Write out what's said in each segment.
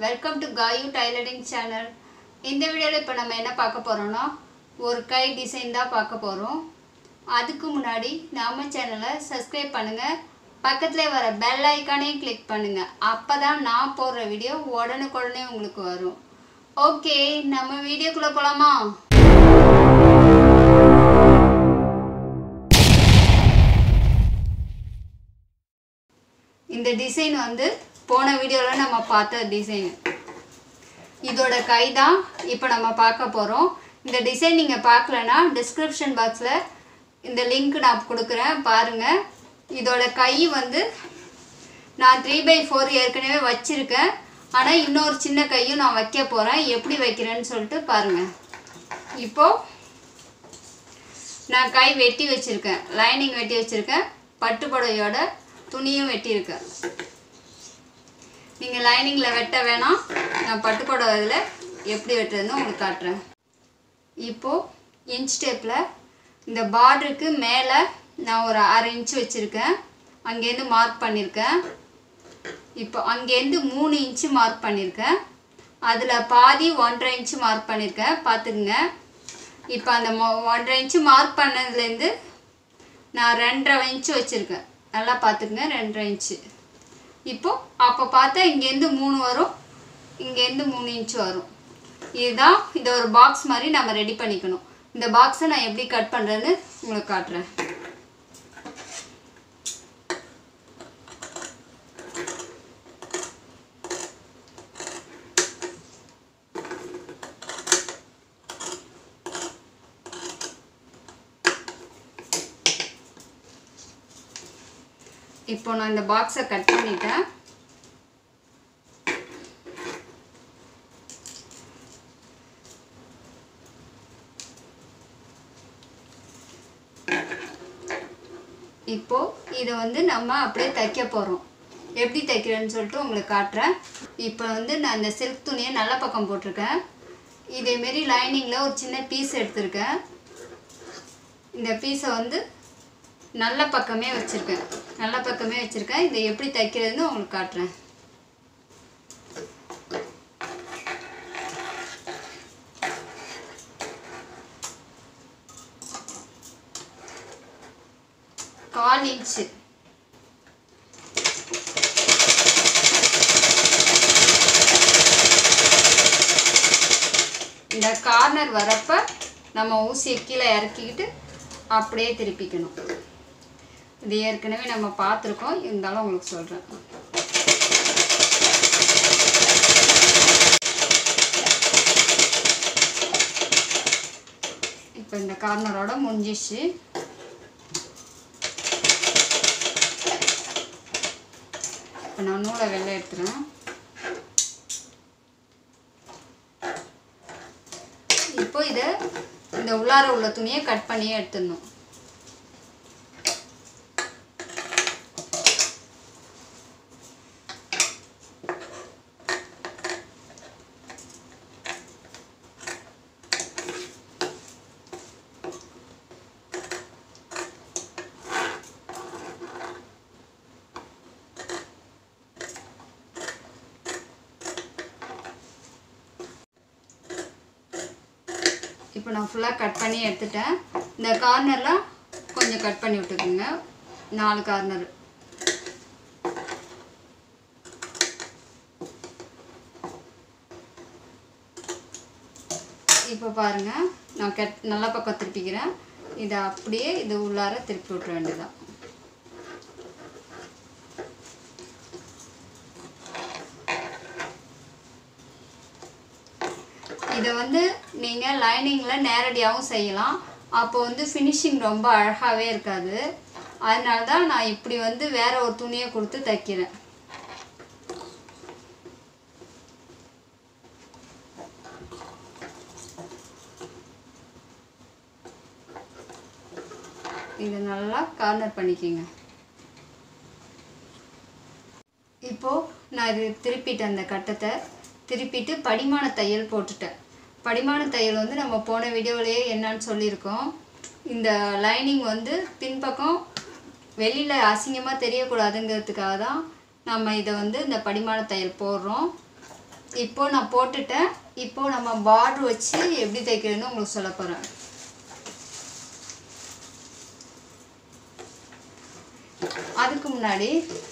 welcome to Gayu tailoring channel இந்த வீடியோவில் இப்போ நம்ம என்ன பார்க்க போகிறோம்னா ஒரு கை டிசைன் தான் பார்க்க போகிறோம் அதுக்கு முன்னாடி நம்ம சேனலை சப்ஸ்கிரைப் பண்ணுங்கள் பக்கத்தில் வர பெல் ஐக்கானையும் கிளிக் பண்ணுங்கள் அப்போ தான் நான் போடுற வீடியோ உடனுக்குடனே உங்களுக்கு வரும் ஓகே நம்ம வீடியோக்குள்ளே போகலாமா இந்த டிசைன் வந்து போன வீடியோவில் நம்ம பார்த்த டிசைன் இதோட கை தான் இப்போ நம்ம பார்க்க போகிறோம் இந்த டிசைன் நீங்கள் பார்க்கலனா டிஸ்கிரிப்ஷன் பாக்ஸில் இந்த லிங்க் நான் கொடுக்குறேன் பாருங்கள் இதோட கை வந்து நான் த்ரீ பை ஃபோர் ஏற்கனவே வச்சுருக்கேன் ஆனால் இன்னொரு சின்ன கையும் நான் வைக்க போகிறேன் எப்படி வைக்கிறேன்னு சொல்லிட்டு பாருங்கள் இப்போது நான் கை வெட்டி வச்சுருக்கேன் லைனிங் வெட்டி வச்சுருக்கேன் பட்டு புடவையோட துணியும் வெட்டியிருக்கேன் நீங்கள் லைனிங்கில் வெட்ட வேணாம் நான் பட்டு புடவையில் எப்படி வெட்டுறதுன்னு உங்களுக்கு காட்டுறேன் இப்போது இன்ச் டேப்பில் இந்த பார்டருக்கு மேலே நான் ஒரு அரை இன்ச் வச்சுருக்கேன் அங்கேருந்து மார்க் பண்ணியிருக்கேன் இப்போ அங்கேருந்து மூணு இன்ச்சு மார்க் பண்ணியிருக்கேன் அதில் பாதி ஒன்றரை இன்ச்சு மார்க் பண்ணியிருக்கேன் பார்த்துக்குங்க இப்போ அந்த மொ- ஒன்றரை இன்ச்சு மார்க் பண்ணதுலேருந்து நான் ரெண்டரை இன்ச்சு வச்சுருக்கேன் நல்லா பார்த்துக்குங்க ரெண்டரை இன்ச்சு இப்போ அப்போ பார்த்தா இங்கேருந்து மூணு வரும் இங்கேருந்து மூணு இன்ச்சு வரும் இதுதான் இதை ஒரு பாக்ஸ் மாதிரி நம்ம ரெடி பண்ணிக்கணும் இந்த பாக்ஸை நான் எப்படி கட் பண்ணுறேன்னு உங்களுக்கு காட்டுறேன் இப்போ நான் இந்த பாக்ஸை கட் பண்ணிட்டேன் இப்போ இதை வந்து நம்ம அப்படியே தைக்க போகிறோம் எப்படி தைக்கிறேன்னு சொல்லிட்டு உங்களுக்கு காட்டுறேன் இப்போ வந்து நான் இந்த சில்க் துணியை நல்ல பக்கம் போட்டிருக்கேன் இதேமாரி லைனிங்கில் ஒரு சின்ன பீஸ் எடுத்திருக்கேன் இந்த பீஸை வந்து நல்ல பக்கமே வச்சுருக்கேன் நல்ல பக்கமே வச்சுருக்கேன் இதை எப்படி தைக்கிறதுன்னு உங்களுக்கு காட்டுறேன் கால் இன்ச்சு இந்த கார்னர் வரப்ப நம்ம ஊசியை கீழே இறக்கிக்கிட்டு அப்படியே திருப்பிக்கணும் இது ஏற்கனவே நம்ம பார்த்துருக்கோம் இருந்தாலும் உங்களுக்கு சொல்கிறேன் இப்போ இந்த கார்னரோட முடிஞ்சிச்சு இப்போ நான் நூலை வெளில எடுத்துறேன் இப்போ இதை இந்த உள்ளார உள்ள துணியை கட் பண்ணியே எடுத்துடணும் இப்போ நான் ஃபுல்லாக கட் பண்ணி எடுத்துட்டேன் இந்த கார்னர்லாம் கொஞ்சம் கட் பண்ணி விட்டுக்குங்க நாலு கார்னர் இப்போ பாருங்கள் நான் கட் நல்ல பக்கம் திருப்பிக்கிறேன் இதை அப்படியே இது உள்ளார திருப்பி விட்ற வேண்டியதான் இதை வந்து நீங்கள் லைனிங்கில் நேரடியாகவும் செய்யலாம் அப்போ வந்து ஃபினிஷிங் ரொம்ப அழகாகவே இருக்காது அதனால தான் நான் இப்படி வந்து வேற ஒரு துணியை கொடுத்து தைக்கிறேன் இதை நல்லா கார்னர் பண்ணிக்கிங்க இப்போது நான் இது திருப்பிட்டேன் அந்த கட்டத்தை திருப்பிட்டு படிமான தையல் போட்டுட்டேன் படிமான தையல் வந்து நம்ம போன வீடியோவிலேயே என்னன்னு சொல்லியிருக்கோம் இந்த லைனிங் வந்து பின்பக்கம் வெளியில் அசிங்கமாக தெரியக்கூடாதுங்கிறதுக்காக தான் நம்ம இதை வந்து இந்த படிமான தையல் போடுறோம் இப்போ நான் போட்டுட்டேன் இப்போ நம்ம பார்டர் வச்சு எப்படி தைக்கிறதுன்னு உங்களுக்கு சொல்ல போகிறேன் அதுக்கு முன்னாடி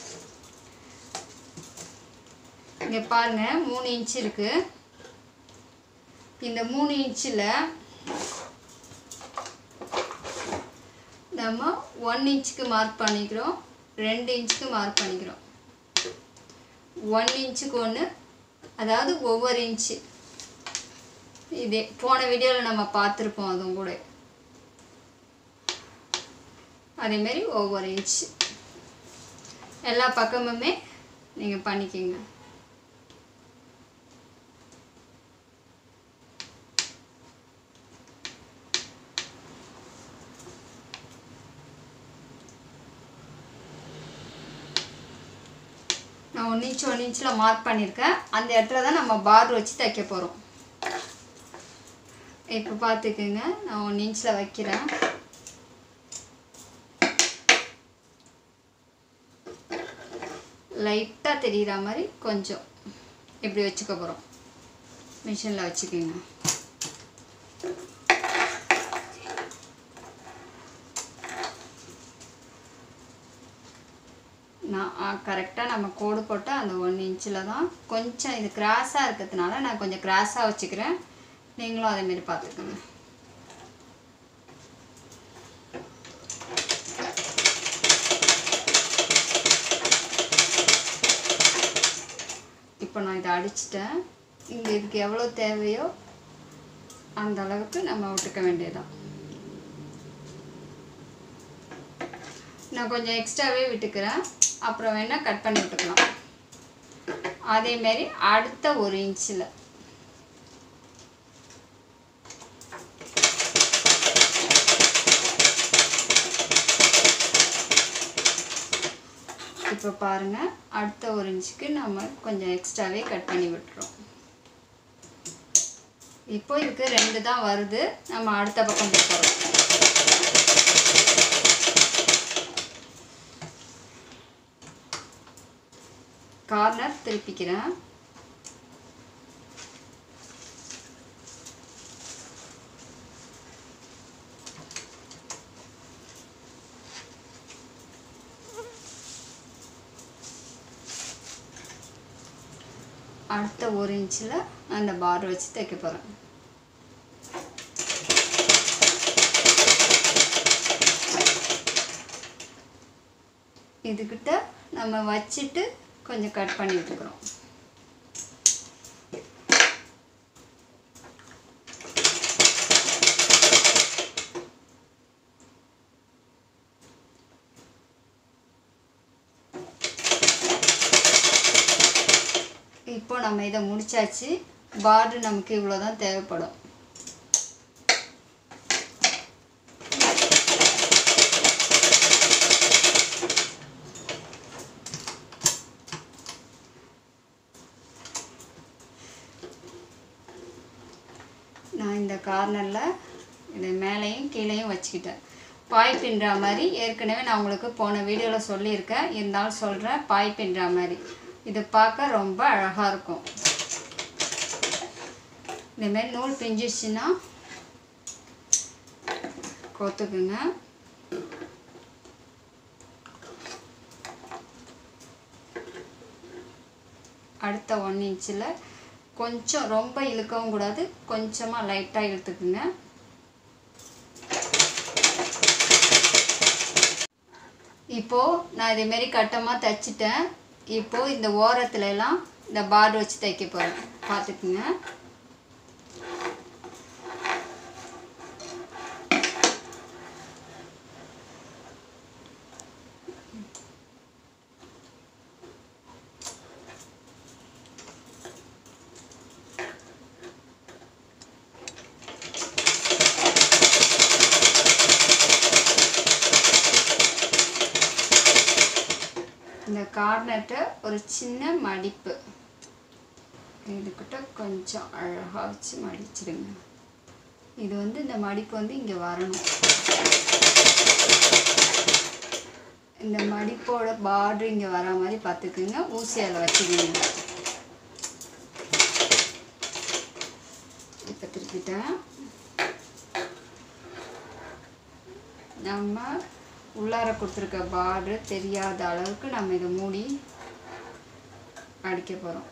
இங்கே பாருங்க மூணு இன்ச் இருக்கு இந்த மூணு இன்ச்சில் நம்ம ஒன் இன்ச்சுக்கு மார்க் பண்ணிக்கிறோம் ரெண்டு இன்ச்சுக்கு மார்க் பண்ணிக்கிறோம் ஒன் இன்ச்சுக்கு ஒன்று அதாவது ஒவ்வொரு இன்ச்சு இதே போன வீடியோவில் நம்ம பார்த்துருப்போம் அதுவும் கூட அதேமாரி ஒவ்வொரு இன்ச் எல்லா பக்கமுமே நீங்கள் பண்ணிக்கோங்க நான் ஒன் இன்ச் ஒன் இன்ச்சில் மார்க் பண்ணியிருக்கேன் அந்த இடத்துல தான் நம்ம பார்டர் வச்சு தைக்க போகிறோம் இப்போ பார்த்துக்குங்க நான் ஒன் இன்ச்சில் வைக்கிறேன் லைட்டாக தெரிகிற மாதிரி கொஞ்சம் இப்படி வச்சுக்க போகிறோம் மிஷினில் வச்சுக்கோங்க நான் கரெக்டாக நம்ம கோடு போட்ட அந்த ஒன் இன்ச்சில் தான் கொஞ்சம் இது கிராஸாக இருக்கிறதுனால நான் கொஞ்சம் கிராஸாக வச்சுக்கிறேன் நீங்களும் அதேமாரி பார்த்துக்கோங்க இப்போ நான் இதை அடிச்சிட்டேன் இங்கே இதுக்கு எவ்வளோ தேவையோ அந்த அளவுக்கு நம்ம விட்டுக்க வேண்டியதுதான் நான் கொஞ்சம் எக்ஸ்ட்ராவே விட்டுக்கிறேன் அப்புறம் வேணால் கட் பண்ணி விட்டுக்கலாம் அதேமாரி அடுத்த ஒரு இன்ச்சில் இப்போ பாருங்கள் அடுத்த ஒரு இன்ச்சுக்கு நம்ம கொஞ்சம் எக்ஸ்ட்ராவே கட் பண்ணி விட்டுறோம் இப்போ இதுக்கு ரெண்டு தான் வருது நம்ம அடுத்த பக்கம் போகிறோம் கார்னர் திருப்பிக்கிறேன் அடுத்த ஒரு இன்ச்சில் அந்த பார் வச்சு தைக்க போகிறேன் இதுக்கிட்ட நம்ம வச்சுட்டு கொஞ்சம் கட் பண்ணி விட்டுக்கிறோம் இப்போ நம்ம இதை முடிச்சாச்சு பார்டர் நமக்கு இவ்வளோ தான் தேவைப்படும் நான் இந்த கார்னரில் இதை மேலேயும் கீழேயும் வச்சுக்கிட்டேன் பாய் பின்னுற மாதிரி ஏற்கனவே நான் உங்களுக்கு போன வீடியோவில் சொல்லியிருக்கேன் இருந்தாலும் சொல்கிறேன் பாய் பின்னுற மாதிரி இது பார்க்க ரொம்ப அழகாக இருக்கும் இந்தமாரி நூல் பிஞ்சிச்சுன்னா கோத்துக்குங்க அடுத்த ஒன் இன்ச்சில் கொஞ்சம் ரொம்ப இழுக்கவும் கூடாது கொஞ்சமாக லைட்டாக இழுத்துக்குங்க இப்போது நான் இதேமாரி கட்டமாக தைச்சிட்டேன் இப்போது இந்த ஓரத்துல எல்லாம் இந்த பார்டர் வச்சு தைக்க போகிறேன் பார்த்துக்குங்க இந்த கார்னர்கிட்ட ஒரு சின்ன மடிப்பு இதுக்கிட்ட கொஞ்சம் அழகாக வச்சு மடிச்சிடுங்க இது வந்து இந்த மடிப்பு வந்து இங்கே வரணும் இந்த மடிப்போட பார்டர் இங்கே வர மாதிரி பார்த்துக்குங்க ஊசியால் வச்சுக்கோங்க எடுத்துக்கிட்டேன் நம்ம உள்ளார கொடுத்துருக்க பார்டர் தெரியாத அளவுக்கு நம்ம இதை மூடி அடிக்க போகிறோம்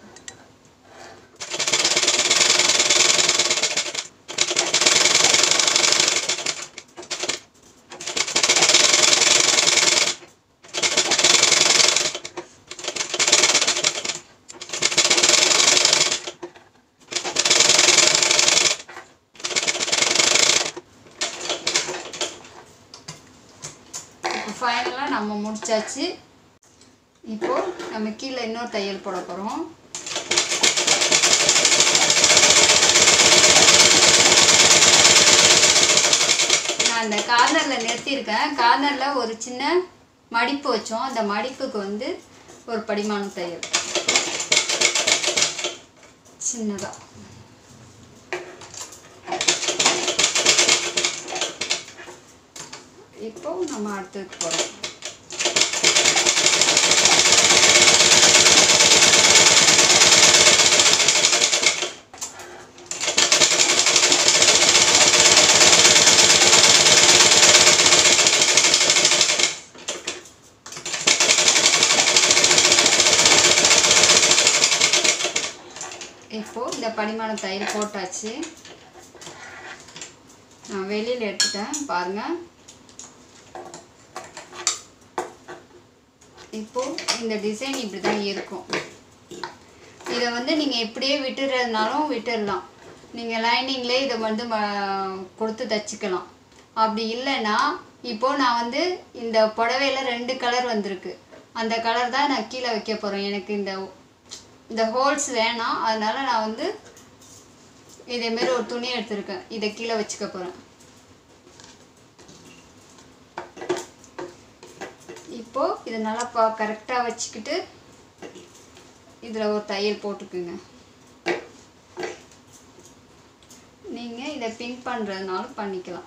இப்போ ஃபைனலாக நம்ம முடிச்சாச்சு இப்போ நம்ம கீழே இன்னொரு தையல் போட போகிறோம் நான் இந்த கார்னரில் நிறுத்தியிருக்கேன் கார்னரில் ஒரு சின்ன மடிப்பு வச்சோம் அந்த மடிப்புக்கு வந்து ஒரு படிமானம் தையல் சின்னதாக இப்போ நம்ம அடுத்ததுக்கு போகிறோம் இப்போ இந்த படிமான தயிர் போட்டாச்சு நான் வெளியில் எடுத்துட்டேன் பாருங்கள் இப்போ இந்த டிசைன் இப்படி தான் இருக்கும் இதை வந்து நீங்கள் இப்படியே விட்டுறதுனாலும் விட்டுடலாம் நீங்கள் லைனிங்லேயே இதை வந்து ம- கொடுத்து தச்சுக்கலாம் அப்படி இல்லைன்னா இப்போ நான் வந்து இந்த புடவையில ரெண்டு கலர் வந்திருக்கு அந்த கலர் தான் நான் கீழே வைக்க போகிறேன் எனக்கு இந்த இந்த ஹோல்ஸ் வேணாம் அதனால நான் வந்து இதேமாரி ஒரு துணி எடுத்திருக்கேன் இதை கீழே வச்சுக்க போகிறேன் இப்போ இதை நல்லா பா கரெக்டாக வச்சுக்கிட்டு இதில் ஒரு தையல் போட்டுக்குங்க நீங்கள் இதை பின் பண்ணுறதுனாலும் பண்ணிக்கலாம்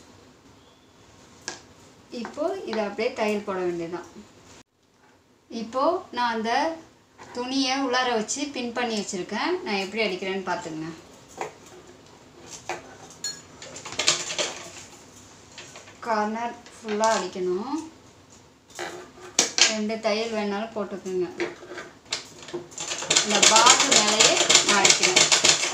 இப்போ இதை அப்படியே தையல் போட வேண்டியதுதான் இப்போ நான் அந்த துணியை உள்ளார வச்சு பின் பண்ணி வச்சுருக்கேன் நான் எப்படி அடிக்கிறேன்னு பார்த்துங்க கார்னர் ஃபுல்லாக அடிக்கணும் ரெண்டு தையல் வேணாலும் போட்டுக்கோங்க இந்த பார்டர் மேலேயே நான் அடிக்கிறேன்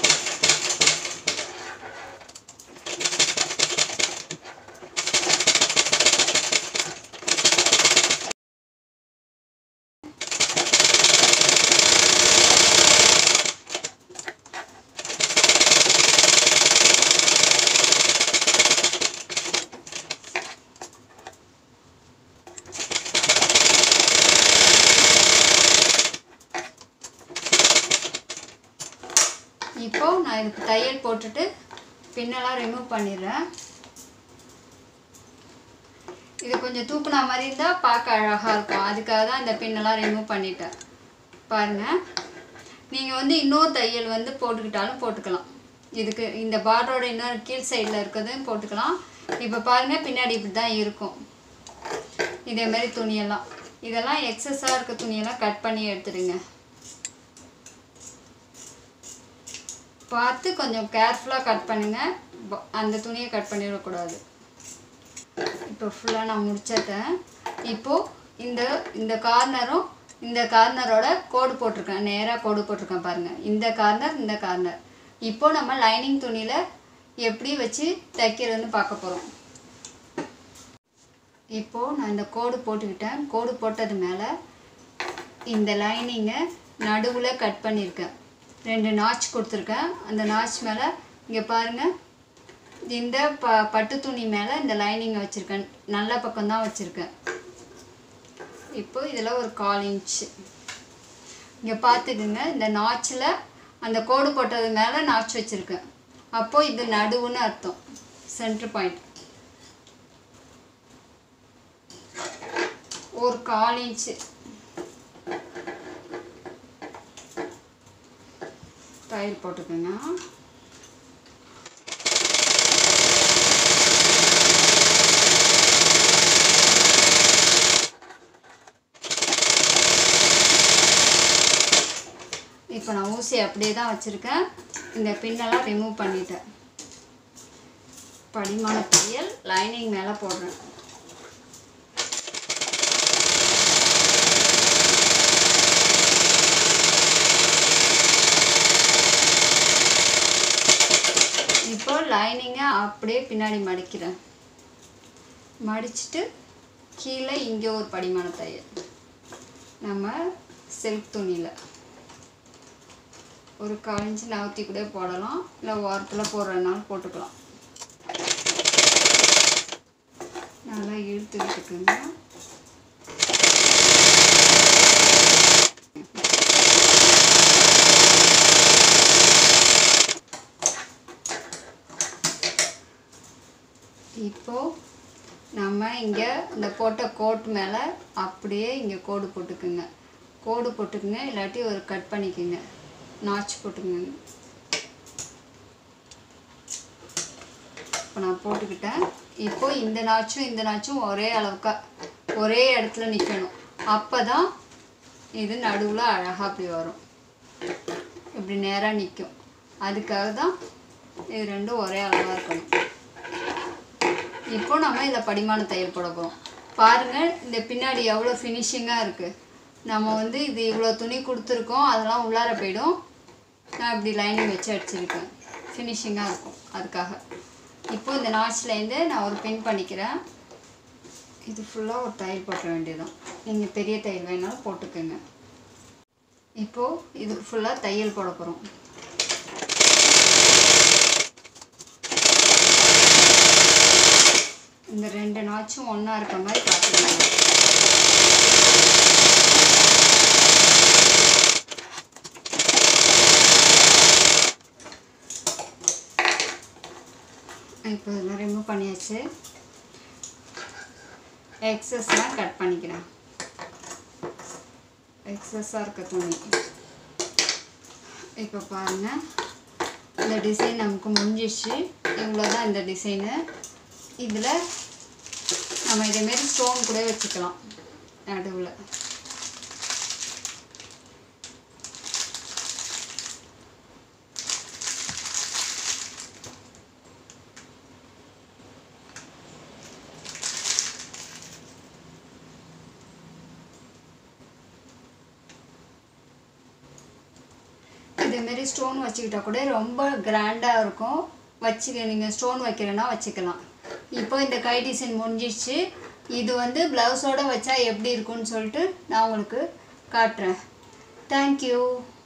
இப்போ நான் இதுக்கு தையல் போட்டுட்டு பின்னெல்லாம் ரிமூவ் பண்ணிடுறேன் இது கொஞ்சம் தூக்குனா மாதிரி இருந்தால் பார்க்க அழகாக இருக்கும் அதுக்காக தான் இந்த பின்னெல்லாம் ரிமூவ் பண்ணிட்டேன் பாருங்கள் நீங்கள் வந்து இன்னொரு தையல் வந்து போட்டுக்கிட்டாலும் போட்டுக்கலாம் இதுக்கு இந்த பார்டரோட இன்னொரு கீழ் சைடில் இருக்கிறதையும் போட்டுக்கலாம் இப்போ பாருங்கள் பின்னாடி இப்படி தான் இருக்கும் இதே மாதிரி துணியெல்லாம் இதெல்லாம் எக்ஸஸாக இருக்க துணியெல்லாம் கட் பண்ணி எடுத்துடுங்க பார்த்து கொஞ்சம் கேர்ஃபுல்லாக கட் பண்ணுங்கள் ப- அந்த துணியை கட் பண்ணிடக்கூடாது இப்போ ஃபுல்லாக நான் முடிச்சிட்டேன் இப்போது இந்த இந்த கார்னரும் இந்த கார்னரோட கோடு போட்டிருக்கேன் நேராக கோடு போட்டிருக்கேன் பாருங்கள் இந்த கார்னர் இந்த கார்னர் இப்போ நம்ம லைனிங் துணியில் எப்படி வச்சு தைக்கிறதுன்னு பார்க்க போகிறோம் இப்போது நான் இந்த கோடு போட்டுக்கிட்டேன் கோடு போட்டது மேலே இந்த லைனிங்கை நடுவில் கட் பண்ணியிருக்கேன் ரெண்டு நாச் கொடுத்துருக்கேன் அந்த நாச் மேலே இங்கே பாருங்கள் இந்த ப பட்டு துணி மேலே இந்த லைனிங்கை வச்சுருக்கேன் நல்ல பக்கம் தான் வச்சுருக்கேன் இப்போ இதில் ஒரு கால் இன்ச்சு இங்கே பார்த்துக்குங்க இந்த நாச்சில் அந்த கோடு போட்டது மேலே நாச் வச்சுருக்கேன் அப்போது இது நடுவுன்னு அர்த்தம் சென்டர் பாயிண்ட் ஒரு கால் இன்ச்சு தையல் போட்டுக்கோங்க இப்போ நான் ஊசி அப்படியே தான் வச்சுருக்கேன் இந்த பின்னெல்லாம் ரிமூவ் பண்ணிட்டேன் படிமான தையல் லைனிங் மேலே போடுறேன் இப்போ லைனிங்கை அப்படியே பின்னாடி மடிக்கிறேன் மடிச்சிட்டு கீழே இங்கே ஒரு படிமான தையல் நம்ம சில்க் துணியில் ஒரு கால் இன்ச்சு நவுத்தி கூட போடலாம் இல்லை ஓரத்தில் போடுறதுனாலும் போட்டுக்கலாம் நல்லா இழுத்து விட்டுக்குங்க இப்போ நம்ம இங்கே இந்த போட்ட கோட் மேலே அப்படியே இங்கே கோடு போட்டுக்குங்க கோடு போட்டுக்குங்க இல்லாட்டி ஒரு கட் பண்ணிக்கோங்க நாச் போட்டுக்குங்க இப்போ நான் போட்டுக்கிட்டேன் இப்போ இந்த நாச்சும் இந்த நாச்சும் ஒரே அளவுக்கா ஒரே இடத்துல நிற்கணும் அப்போ தான் இது நடுவில் அழகாக அப்படி வரும் இப்படி நேராக நிற்கும் அதுக்காக தான் இது ரெண்டும் ஒரே அளவாக இருக்கணும் இப்போ நம்ம இதில் படிமான தையல் போட போகிறோம் பாருங்கள் இந்த பின்னாடி எவ்வளோ ஃபினிஷிங்காக இருக்குது நம்ம வந்து இது இவ்வளோ துணி கொடுத்துருக்கோம் அதெல்லாம் உள்ளார போயிடும் நான் இப்படி லைனிங் வச்சு அடிச்சிருக்கேன் ஃபினிஷிங்காக இருக்கும் அதுக்காக இப்போ இந்த நாட்ச்லேருந்து நான் ஒரு பின் பண்ணிக்கிறேன் இது ஃபுல்லாக ஒரு தையல் போட்ட வேண்டியதுதான் நீங்கள் பெரிய தையல் வேணாலும் போட்டுக்கோங்க இப்போது இது ஃபுல்லாக தையல் போட போகிறோம் இந்த ரெண்டு நாச்சும் ஒன்றா இருக்க மாதிரி பார்த்துக்கோங்க இப்போ இதெல்லாம் ரிமூவ் பண்ணியாச்சு எக்ஸஸ்லாம் கட் பண்ணிக்கிறேன் எக்ஸஸாக இருக்க துணி இப்போ பாருங்கள் இந்த டிசைன் நமக்கு முடிஞ்சிச்சு இவ்வளோ தான் இந்த டிசைனு இதில் நம்ம இதேமாரி ஸ்டோன் கூட வச்சுக்கலாம் நடுவில் இதேமாரி ஸ்டோன் வச்சுக்கிட்டா கூட ரொம்ப கிராண்டாக இருக்கும் வச்சுக்க நீங்கள் ஸ்டோன் வைக்கிறேன்னா வச்சுக்கலாம் இப்போ இந்த கை டிசைன் முடிஞ்சிடுச்சு இது வந்து ப்ளவுஸோடு வச்சா எப்படி இருக்கும்னு சொல்லிட்டு நான் உங்களுக்கு காட்டுறேன் தேங்க்யூ